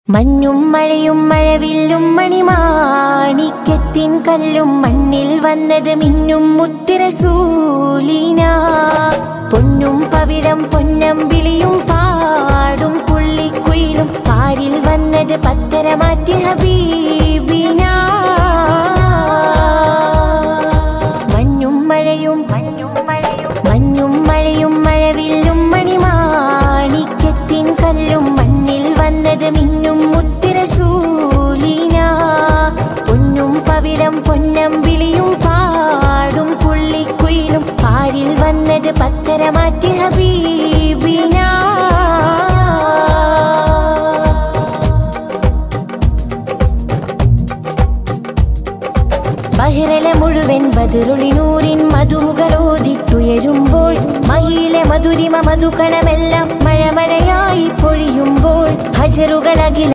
മഞ്ഞും മഴയും മഴവില്ലും മണിമാണിക്യത്തിൻ കല്ലും മണ്ണിൽ വന്നത് മിന്നും മുത്തിരസൂലീന പൊന്നും പവിടം പൊന്നമ്പിളിയും പാടും പുള്ളിക്കുയിലും പാരിൽ വന്നത് പത്തര മാറ്റി ഹബീബിന മഞ്ഞും മഴയും മഞ്ഞും മഴയും മഴവില്ലും മണിമാണിക്യത്തിൻ കല്ലും മണ്ണിൽ വന്നത് മിന്നും മുത്തിരസൂലീന പൊന്നും പവിടം പൊന്നമ്പിളിയും പാടും പുള്ളിക്കുയിലും പാരിൽ വന്നത് പത്തര മാറ്റി ഹബീബിന ബഹിറലെ മുഴുവൻ ബതിറുളിനൂരിൻ മധുകളോദിത്തുയരുമ്പോൾ മഹിയിലെ മധുരിമ മധുകണമെല്ലാം മഴമഴയായി പൊഴിയുമ്പോൾ ഹജറുകളകിൽ